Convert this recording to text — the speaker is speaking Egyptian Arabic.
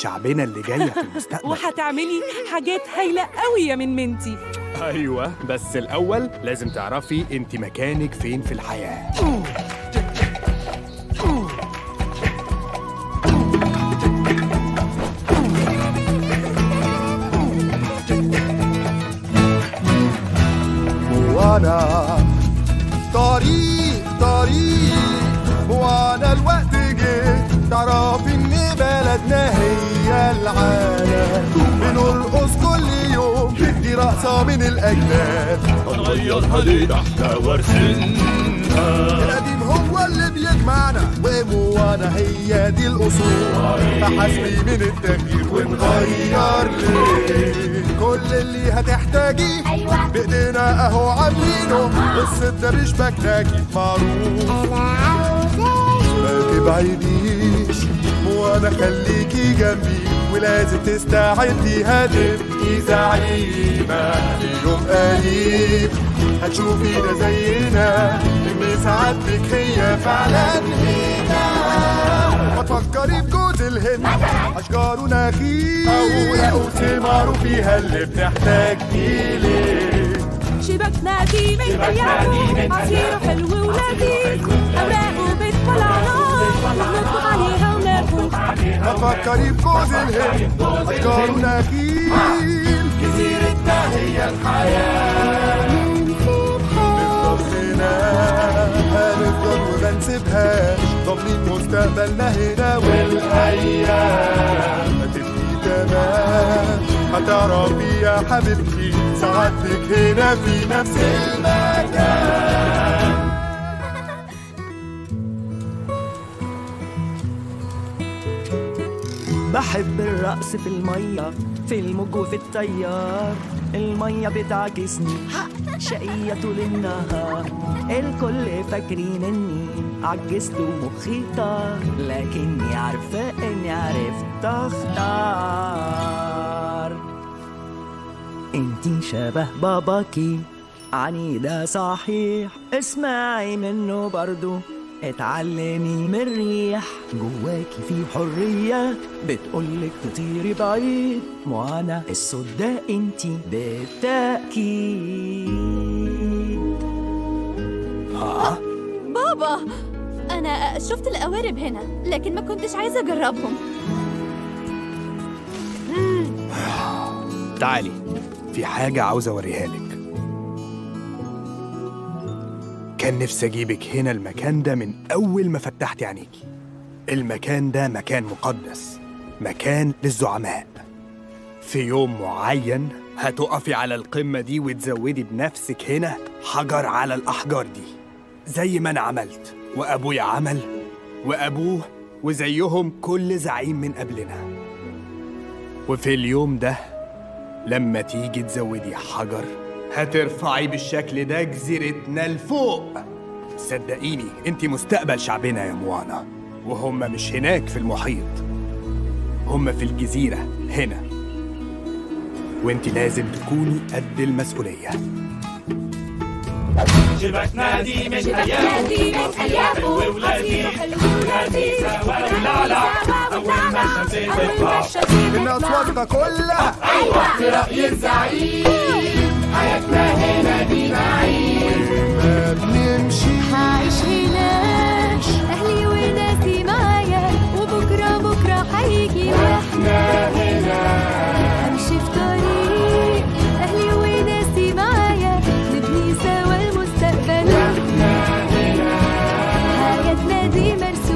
شعبنا اللي جاية في المستقبل وهتعملي حاجات هايلة قوي يا من منتي أيوة بس الأول لازم تعرفي أنت مكانك فين في الحياة وانا طريق طريق وانا الوقت جه تعرف ان بلدنا هي العالم بنرقص كل يوم دي رقصة من الأجداد هنغيرها ليه ده احنا وارثينها القديم هو اللي بيجمعنا وموانا هي دي الأصول فحسبي من التغيير ونغير ليه كل اللي هتحتاجيه بإيدينا أهو عاملينه قصة ده مش بكتاكي معروف ما تبعديش وانا خليكي جنبي ولازم تستعدي هتبقي زعيمة في يوم قريب هتشوفينا زينا ان سعادتك هي فعلا هنا ما تفكري بجوز الهند اشجار ونخيل او لقوا ثماره فيها اللي بنحتاج إليه شبكنا دي من الياقوت عصيره حلو ولذيذ أوراقه بتطلع نار نطبخ عليها وناكل ما تفكري بجوز الهند اشجار ونخيل جزيرتنا هي الحياه نفضل هنفضل وما نسيبهاش ضامنين مستقبلنا هنا والايام هتبقي تمام هتعرفي يا حبيبتي سعادتك هنا في نفس المكان بحب الرقص في المية في الموج وفي التيار المية بتعكسني شقية طول النهار الكل فاكرين اني عجزت ومخي طار لكني عارفة اني عرفت اختار انتي شبه باباكي عنيدة صحيح اسمعي منه برضو اتعلمي من الريح جواكي في حرية بتقولك تطيري بعيد وانا الصوت ده انتي بالتأكيد بابا أنا شفت القوارب هنا لكن ما كنتش عايزة أجربهم تعالي في حاجة عاوز أوريها لك كان نفسي أجيبك هنا المكان ده من أول ما فتحت عينيكي المكان ده مكان مقدس مكان للزعماء في يوم معين هتقفي على القمة دي وتزودي بنفسك هنا حجر على الأحجار دي زي ما أنا عملت وأبويا عمل وأبوه وزيهم كل زعيم من قبلنا وفي اليوم ده لما تيجي تزودي حجر هترفعي بالشكل ده جزيرتنا لفوق صدقيني انت مستقبل شعبنا يا موانا وهم مش هناك في المحيط هم في الجزيرة هنا وانت لازم تكوني قد المسؤولية شبكنا دي من ايام وولادي ولادي ولعلع اول ما الشمس تطلع من أصواتنا كلها ما بنمشي هعيش هنا أهلي وناسي معايا وبكرة بكرة هيجي وإحنا هنا همشي في طريق أهلي وناسي معايا نبني سوا المستقبل وإحنا هنا حياتنا دي مرسومة